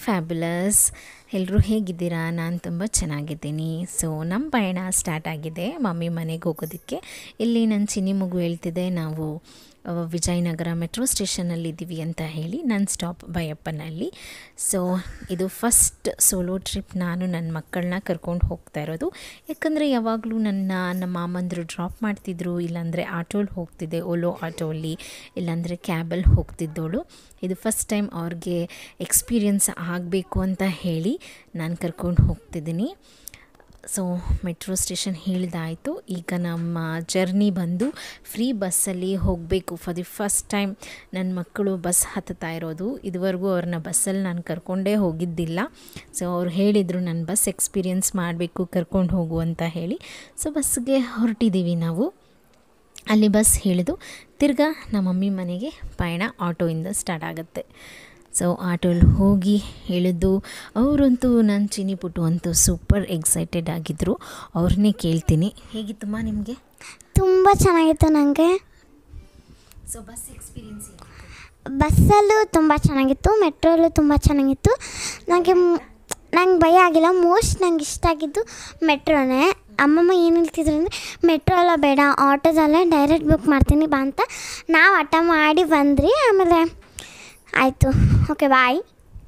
fabulous ಎಲ್ಲರೂ ಹೇಗಿದ್ದೀರಾ ನಾನು ತುಂಬ ಚೆನ್ನಾಗಿದ್ದೀನಿ ಸೊ ನಮ್ಮ ಪಯಣ ಸ್ಟಾರ್ಟ್ ಆಗಿದೆ ಮಮ್ಮಿ ಮನೆಗೆ ಹೋಗೋದಕ್ಕೆ ಇಲ್ಲಿ ನನ್ನ ಚಿನ್ನಿ ಮಗು ಹೇಳ್ತಿದೆ ನಾವು ಆ, ವಿಜಯನಗರ ಮೆಟ್ರೋ ಸ್ಟೇಷನಲ್ಲಿದ್ದೀವಿ ಅಂತ ಹೇಳಿ ನನ್ನ ಸ್ಟಾಪ್ ಬೈಯಪ್ಪನಲ್ಲಿ ಸೊ ಇದು ಫಸ್ಟ್ ಸೋಲೋ ಟ್ರಿಪ್ ನಾನು ನನ್ನ ಮಕ್ಕಳನ್ನ ಕರ್ಕೊಂಡು ಹೋಗ್ತಾ ಇರೋದು ಯಾಕಂದರೆ ಯಾವಾಗಲೂ ನನ್ನ ನಮ್ಮ ಮಾಮಂದರು ಡ್ರಾಪ್ ಮಾಡ್ತಿದ್ರು ಇಲ್ಲಾಂದರೆ ಆಟೋಲ್ಲಿ ಹೋಗ್ತಿದ್ದೆ ಓಲೋ ಆಟೋಲ್ಲಿ ಇಲ್ಲಾಂದರೆ ಕ್ಯಾಬಲ್ಲಿ ಹೋಗ್ತಿದ್ದೋಳು ಇದು ಫಸ್ಟ್ ಟೈಮ್ ಅವ್ರಿಗೆ ಎಕ್ಸ್ಪೀರಿಯನ್ಸ್ ಆಗಬೇಕು ಅಂತ ಹೇಳಿ ನಾನು ಕರ್ಕೊಂಡು ಹೋಗ್ತಿದ್ದೀನಿ ಸೊ ಮೆಟ್ರೋ ಸ್ಟೇಷನ್ ಹೇಳಿದಾಯಿತು ಈಗ ನಮ್ಮ ಜರ್ನಿ ಬಂದು ಫ್ರೀ ಬಸ್ಸಲ್ಲಿ ಹೋಗಬೇಕು ಫಾರ್ ದಿ ಫಸ್ಟ್ ಟೈಮ್ ನನ್ನ ಮಕ್ಕಳು ಬಸ್ ಹತ್ತುತ್ತಾ ಇರೋದು ಇದುವರೆಗೂ ಅವ್ರನ್ನ ಬಸ್ಸಲ್ಲಿ ನಾನು ಕರ್ಕೊಂಡೇ ಹೋಗಿದ್ದಿಲ್ಲ ಸೊ ಅವ್ರು ಹೇಳಿದರು ನಾನು ಬಸ್ ಎಕ್ಸ್ಪೀರಿಯನ್ಸ್ ಮಾಡಬೇಕು ಕರ್ಕೊಂಡು ಹೋಗು ಅಂತ ಹೇಳಿ ಸೊ ಬಸ್ಗೆ ಹೊರಟಿದ್ದೀವಿ ನಾವು ಅಲ್ಲಿ ಬಸ್ ಹಿಡಿದು ತಿರ್ಗಾ ನಮ್ಮ ಮಮ್ಮಿ ಮನೆಗೆ ಪಯಣ ಆಟೋಯಿಂದ ಸ್ಟಾರ್ಟ್ ಆಗುತ್ತೆ ಸೊ ಆಟೋಲ್ಲಿ ಹೋಗಿ ಇಳಿದು ಅವರಂತೂ ನನ್ನ ಚಿನಿ ಪುಟ್ಟು ಅಂತೂ ಸೂಪರ್ ಎಕ್ಸೈಟೆಡ್ ಆಗಿದ್ದರು ಅವ್ರನ್ನೇ ಕೇಳ್ತೀನಿ ಹೇಗಿತ್ತಮ್ಮ ನಿಮಗೆ ತುಂಬ ಚೆನ್ನಾಗಿತ್ತು ನನಗೆ ಸೊ ಬಸ್ ಎಕ್ಸ್ಪೀರಿಯನ್ಸ್ ಬಸ್ಸಲ್ಲೂ ತುಂಬ ಚೆನ್ನಾಗಿತ್ತು ಮೆಟ್ರೋಲ್ಲೂ ತುಂಬ ಚೆನ್ನಾಗಿತ್ತು ನನಗೆ ನಂಗೆ ಭಯ ಆಗಿಲ್ಲ ಮೋಸ್ಟ್ ನಂಗೆ ಇಷ್ಟ ಆಗಿದ್ದು ಮೆಟ್ರೋನೇ ಅಮ್ಮಮ್ಮ ಏನು ಹೇಳ್ತಿದ್ರು ಅಂದರೆ ಮೆಟ್ರೋ ಎಲ್ಲ ಬೇಡ ಆಟೋದಲ್ಲೇ ಡೈರೆಕ್ಟ್ ಬುಕ್ ಮಾಡ್ತೀನಿ ಬಾ ಅಂತ ನಾವು ಹಠ ಮಾಡಿ ಬಂದ್ರಿ ಆಮೇಲೆ ಆಯಿತು ಓಕೆ ಬಾಯ್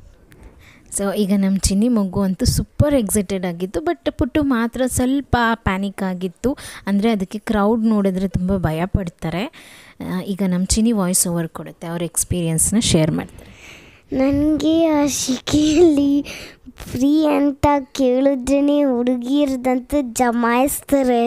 ಸೊ ಈಗ ನಮ್ಮ ಚಿನ್ನಿ ಮಗು ಅಂತೂ ಸೂಪರ್ ಎಕ್ಸೈಟೆಡ್ ಆಗಿತ್ತು ಬಟ್ ಪುಟ್ಟು ಮಾತ್ರ ಸ್ವಲ್ಪ ಪ್ಯಾನಿಕ್ ಆಗಿತ್ತು ಅಂದರೆ ಅದಕ್ಕೆ ಕ್ರೌಡ್ ನೋಡಿದ್ರೆ ತುಂಬ ಭಯ ಪಡ್ತಾರೆ ಆ, ಈಗ ನಮ್ಮ ಚಿನ್ನಿ ವಾಯ್ಸ್ ಓವರ್ ಕೊಡುತ್ತೆ ಅವ್ರ ಎಕ್ಸ್ಪೀರಿಯನ್ಸ್ನ ಶೇರ್ ಮಾಡ್ತಾರೆ ನನಗೆ ಆ ಶಿಕೆಯಲ್ಲಿ ಫ್ರೀ ಅಂತ ಕೇಳಿದ್ರೇ ಹುಡುಗಿರ್ದಂತೂ ಜಮಾಯಿಸ್ತಾರೆ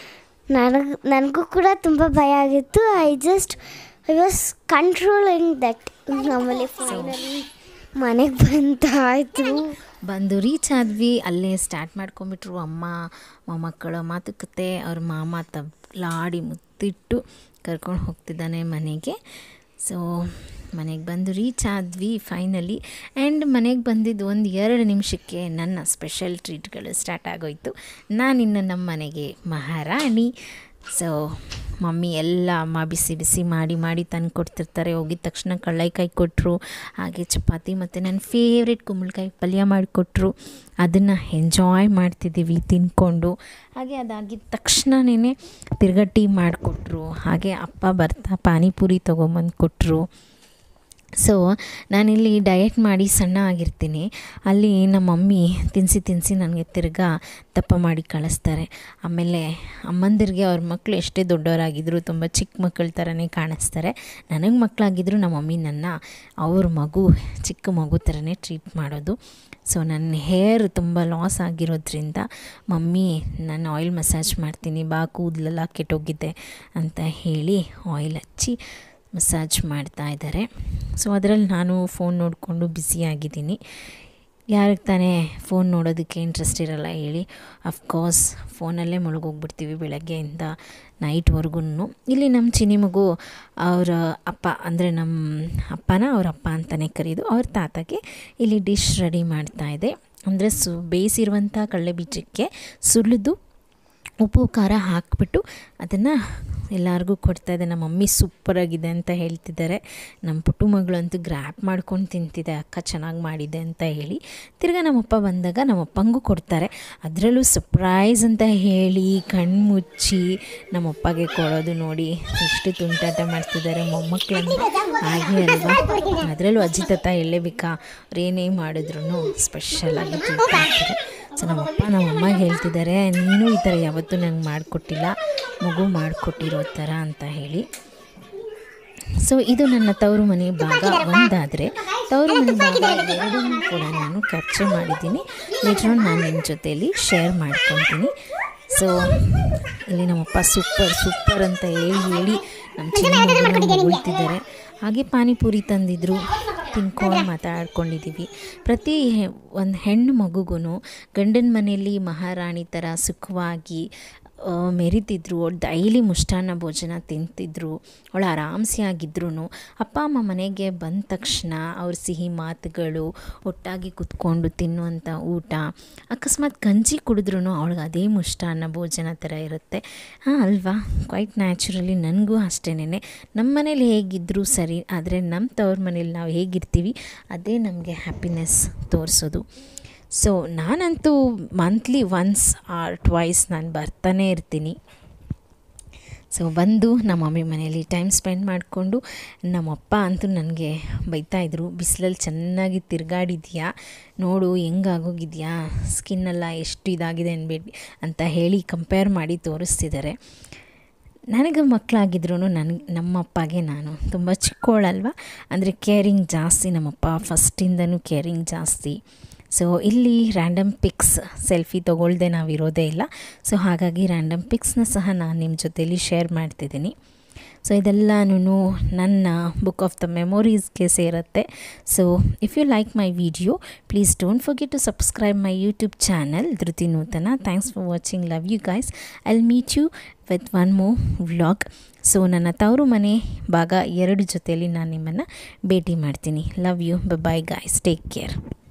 ನನಗೆ ನನಗೂ ಕೂಡ ತುಂಬ ಭಯ ಆಗಿತ್ತು I just I was controlling that ಆಮೇಲೆ ಫೈನಲಿ ಮನೆಗೆ ಬಂದಾಯಿತು ಬಂದು ರೀಚ್ ಆದ್ವಿ ಅಲ್ಲೇ ಸ್ಟಾರ್ಟ್ ಮಾಡ್ಕೊಂಬಿಟ್ರು ಅಮ್ಮ ಮೊಮ್ಮಕ್ಕಳ ಮಾತುಕತೆ ಅವ್ರ ಮಾಮ ತಬ್ಲಾಡಿ ಮುತ್ತಿಟ್ಟು ಕರ್ಕೊಂಡು ಹೋಗ್ತಿದ್ದಾನೆ ಮನೆಗೆ ಸೊ ಮನೆಗೆ ಬಂದು ರೀಚ್ ಆದ್ವಿ ಫೈನಲಿ ಆ್ಯಂಡ್ ಮನೆಗೆ ಬಂದಿದ್ದು ಒಂದು ಎರಡು ನಿಮಿಷಕ್ಕೆ ನನ್ನ ಸ್ಪೆಷಲ್ ಟ್ರೀಟ್ಗಳು ಸ್ಟಾರ್ಟ್ ಆಗೋಯ್ತು ನಾನಿನ್ನು ನಮ್ಮ ಮನೆಗೆ ಮಹಾರಾಣಿ ಸೊ ಮಮ್ಮಿ ಎಲ್ಲ ಅಮ್ಮ ಬಿಸಿ ಬಿಸಿ ಮಾಡಿ ಮಾಡಿ ತಂದು ಕೊಡ್ತಿರ್ತಾರೆ ಹೋಗಿದ ತಕ್ಷಣ ಕಳ್ಳೆಕಾಯಿ ಕೊಟ್ಟರು ಹಾಗೆ ಚಪಾತಿ ಮತ್ತು ನನ್ನ ಫೇವ್ರೆಟ್ ಕುಂಬಳಕಾಯಿ ಪಲ್ಯ ಮಾಡಿಕೊಟ್ರು ಅದನ್ನು ಎಂಜಾಯ್ ಮಾಡ್ತಿದ್ದೀವಿ ತಿಂದ್ಕೊಂಡು ಹಾಗೆ ಅದಾಗಿದ ತಕ್ಷಣವೇ ತಿರ್ಗಾ ಟೀ ಮಾಡಿಕೊಟ್ರು ಹಾಗೆ ಅಪ್ಪ ಬರ್ತಾ ಪಾನಿಪುರಿ ತೊಗೊಂಬಂದು ಕೊಟ್ಟರು ಸೊ ನಾನಿಲ್ಲಿ ಡಯಟ್ ಮಾಡಿ ಸಣ್ಣ ಆಗಿರ್ತೀನಿ ಅಲ್ಲಿ ನಮ್ಮ ಮಮ್ಮಿ ತಿನ್ನಿಸಿ ತಿನ್ನಿಸಿ ನನಗೆ ತಿರ್ಗಾ ದಪ್ಪ ಮಾಡಿ ಕಳಿಸ್ತಾರೆ ಆಮೇಲೆ ಅಮ್ಮಂದಿರಿಗೆ ಅವ್ರ ಮಕ್ಕಳು ಎಷ್ಟೇ ದೊಡ್ಡವರಾಗಿದ್ದರೂ ತುಂಬ ಚಿಕ್ಕ ಮಕ್ಕಳ ಥರನೇ ಕಾಣಿಸ್ತಾರೆ ನನಗೆ ಮಕ್ಕಳಾಗಿದ್ದರೂ ನಮ್ಮ ಮಮ್ಮಿ ನನ್ನ ಅವ್ರ ಮಗು ಚಿಕ್ಕ ಮಗು ಥರನೇ ಟ್ರೀಟ್ ಮಾಡೋದು ಸೊ ನನ್ನ ಹೇರ್ ತುಂಬ ಲಾಸ್ ಆಗಿರೋದ್ರಿಂದ ಮಮ್ಮಿ ನಾನು ಆಯಿಲ್ ಮಸಾಜ್ ಮಾಡ್ತೀನಿ ಬಾ ಕೂದಲೆಲ್ಲ ಕೆಟ್ಟೋಗಿದೆ ಅಂತ ಹೇಳಿ ಆಯಿಲ್ ಹಚ್ಚಿ ಮಸಾಜ್ ಮಾಡ್ತಾ ಇದ್ದಾರೆ ಸೊ ಅದರಲ್ಲಿ ನಾನು ಫೋನ್ ನೋಡಿಕೊಂಡು ಬ್ಯುಸಿಯಾಗಿದ್ದೀನಿ ಯಾರಿಗೆ ತಾನೇ ಫೋನ್ ನೋಡೋದಕ್ಕೆ ಇಂಟ್ರೆಸ್ಟ್ ಇರಲ್ಲ ಹೇಳಿ ಅಫ್ಕೋರ್ಸ್ ಫೋನಲ್ಲೇ ಮುಳುಗೋಗ್ಬಿಡ್ತೀವಿ ಬೆಳಗ್ಗೆಯಿಂದ ನೈಟ್ವರೆಗೂ ಇಲ್ಲಿ ನಮ್ಮ ಚಿನಿ ಮಗು ಅವರ ಅಪ್ಪ ಅಂದರೆ ನಮ್ಮ ಅಪ್ಪನ ಅವ್ರ ಅಪ್ಪ ಅಂತಲೇ ಕರೆಯೋದು ಅವ್ರ ತಾತಗೆ ಇಲ್ಲಿ ಡಿಶ್ ರೆಡಿ ಮಾಡ್ತಾ ಇದೆ ಅಂದರೆ ಸು ಬೇಯಿಸಿರುವಂಥ ಕಡಲೆ ಬೀಜಕ್ಕೆ ಸುಲಿದು ಉಪ್ಪು ಖಾರ ಹಾಕಿಬಿಟ್ಟು ಅದನ್ನು ಎಲ್ಲರಿಗೂ ಕೊಡ್ತಾಯಿದ್ದೆ ನಮ್ಮ ಮಮ್ಮಿ ಸೂಪರಾಗಿದೆ ಅಂತ ಹೇಳ್ತಿದ್ದಾರೆ ನಮ್ಮ ಪುಟ್ಟು ಮಗಳಂತೂ ಗ್ರ್ಯಾಪ್ ಮಾಡ್ಕೊಂಡು ತಿಂತಿದೆ ಅಕ್ಕ ಚೆನ್ನಾಗಿ ಮಾಡಿದೆ ಅಂತ ಹೇಳಿ ತಿರ್ಗಾ ನಮ್ಮಪ್ಪ ಬಂದಾಗ ನಮ್ಮಪ್ಪಂಗೂ ಕೊಡ್ತಾರೆ ಅದರಲ್ಲೂ ಸರ್ಪ್ರೈಸ್ ಅಂತ ಹೇಳಿ ಕಣ್ಣು ಮುಚ್ಚಿ ನಮ್ಮಪ್ಪಗೆ ಕೊಡೋದು ನೋಡಿ ಎಷ್ಟು ತುಂಟಾಟ ಮಾಡ್ತಿದ್ದಾರೆ ಮೊಮ್ಮಕ್ಕಳಂದ್ರೆ ಹಾಗೆ ಅಲ್ವಾ ಅದರಲ್ಲೂ ಅಜ್ಜಿ ತಾತ ಹೇಳಲೇಬೇಕಾ ಅವ್ರು ಏನೇ ಮಾಡಿದ್ರು ಸ್ಪೆಷಲಾಗಿ ಟ್ರೀಟ್ ಮಾಡ್ತಾರೆ ಸೊ ನಮ್ಮಪ್ಪ ನಮ್ಮಮ್ಮಗೆ ಹೇಳ್ತಿದ್ದಾರೆ ನೀನು ಈ ಥರ ಯಾವತ್ತೂ ನಂಗೆ ಮಾಡಿಕೊಟ್ಟಿಲ್ಲ ಮಗು ಮಾಡಿಕೊಟ್ಟಿರೋ ಥರ ಅಂತ ಹೇಳಿ ಸೊ ಇದು ನನ್ನ ತವರು ಮನೆ ಭಾಗ ಒಂದಾದರೆ ತವರು ಮನೆ ಭಾಗ ಎರಡನ್ನೂ ಕೂಡ ನಾನು ಕ್ಯಾಪ್ಚರ್ ಮಾಡಿದ್ದೀನಿ ಲೇಟ್ರ್ ನಾನು ನಿಮ್ಮ ಜೊತೆಯಲ್ಲಿ ಶೇರ್ ಮಾಡ್ಕೊತೀನಿ ಸೊ ಇಲ್ಲಿ ನಮ್ಮಪ್ಪ ಸೂಪರ್ ಸೂಪರ್ ಅಂತ ಹೇಳಿ ಹೇಳಿ ನಮ್ಮ ಚಿನ್ನ ಹೊಗಳ್ತಿದ್ದಾರೆ ಹಾಗೆ ಪಾನಿಪುರಿ ತಂದಿದ್ರು ತಿನ್ಕೊಂಡು ಮಾತಾಡ್ಕೊಂಡಿದ್ದೀವಿ ಪ್ರತಿ ಒಂದು ಹೆಣ್ಣು ಮಗುಗೂ ಗಂಡನ ಮನೆಯಲ್ಲಿ ಮಹಾರಾಣಿ ಥರ ಸುಖವಾಗಿ ಆ, ಮೆರಿತಿದ್ರು ಅವ್ಳು ಡೈಲಿ ಮುಷ್ಟಾನ್ನ ಭೋಜನ ತಿಂತಿದ್ರು ಅವಳು ಆರಾಮ್ಸೆ ಆಗಿದ್ರು ಅಪ್ಪ ಅಮ್ಮ ಮನೆಗೆ ಬಂದ ತಕ್ಷಣ ಅವ್ರ ಸಿಹಿ ಮಾತುಗಳು ಒಟ್ಟಾಗಿ ಕುತ್ಕೊಂಡು ತಿನ್ನುವಂಥ ಊಟ ಅಕಸ್ಮಾತ್ ಗಂಜಿ ಕುಡಿದ್ರೂ ಅವಳಿಗೆ ಅದೇ ಮುಷ್ಟಾನ್ನ ಭೋಜನ ಥರ ಇರುತ್ತೆ ಹಾಂ ಅಲ್ವಾ ಕ್ವೈಟ್ ನ್ಯಾಚುರಲಿ ನನಗೂ ಅಷ್ಟೇನೆ ನಮ್ಮ ಮನೇಲಿ ಹೇಗಿದ್ದರೂ ಸರಿ ಆದರೆ ನಮ್ಮ ತವ್ರ ಮನೇಲಿ ನಾವು ಹೇಗಿರ್ತೀವಿ ಇರ್ತೀವಿ ಅದೇ ನಮಗೆ ಹ್ಯಾಪಿನೆಸ್ ತೋರಿಸೋದು ಸೊ ನಾನಂತೂ ಮಂತ್ಲಿ ಒನ್ಸ್ ಆರ್ ಟ್ವೈಸ್ ನಾನು ಬರ್ತಾನೆ ಇರ್ತೀನಿ ಸೊ ಬಂದು ನಮ್ಮ ಮಮ್ಮಿ ಮನೇಲಿ ಟೈಮ್ ಸ್ಪೆಂಡ್ ಮಾಡಿಕೊಂಡು ನಮ್ಮಪ್ಪ ಅಂತೂ ನನಗೆ ಬೈತಾಯಿದ್ರು ಬಿಸಿಲಲ್ಲಿ ಚೆನ್ನಾಗಿ ತಿರುಗಾಡಿದ್ಯಾ ನೋಡು ಹೆಂಗಾಗೋಗಿದ್ಯಾ ಸ್ಕಿನ್ನೆಲ್ಲ ಎಷ್ಟು ಇದಾಗಿದೆ ಅನ್ಬೇಡಿ ಅಂತ ಹೇಳಿ ಕಂಪೇರ್ ಮಾಡಿ ತೋರಿಸ್ತಿದ್ದಾರೆ ನನಗೆ ಮಕ್ಕಳಾಗಿದ್ರು ನನಗೆ ನಮ್ಮಪ್ಪಗೆ ನಾನು ತುಂಬ ಚಿಕ್ಕವಳಲ್ವ ಅಂದರೆ ಕೇರಿಂಗ್ ಜಾಸ್ತಿ ನಮ್ಮಪ್ಪ ಫಸ್ಟಿಂದನೂ ಕೇರಿಂಗ್ ಜಾಸ್ತಿ ಸೊ ಇಲ್ಲಿ ರ್ಯಾಂಡಮ್ ಪಿಕ್ಸ್ ಸೆಲ್ಫಿ ತೊಗೊಳ್ದೆ ನಾವು ಇರೋದೇ ಇಲ್ಲ ಸೊ ಹಾಗಾಗಿ ರ್ಯಾಂಡಮ್ ಪಿಕ್ಸ್ನ ಸಹ ನಾನು ನಿಮ್ಮ ಜೊತೇಲಿ ಶೇರ್ ಮಾಡ್ತಿದ್ದೀನಿ ಸೊ ಇದೆಲ್ಲನೂ ನನ್ನ ಬುಕ್ ಆಫ್ ದ ಮೆಮೊರೀಸ್ಗೆ ಸೇರುತ್ತೆ so if you like my video please don't forget to subscribe my YouTube channel Dhruti Nutana thanks for watching love you guys I meet you with one more vlog so ನನ್ನ ತವರು ಮನೆ ಭಾಗ ಎರಡು ಜೊತೆಯಲ್ಲಿ ನಾನು ನಿಮ್ಮನ್ನು ಭೇಟಿ ಮಾಡ್ತೀನಿ love you bye guys take care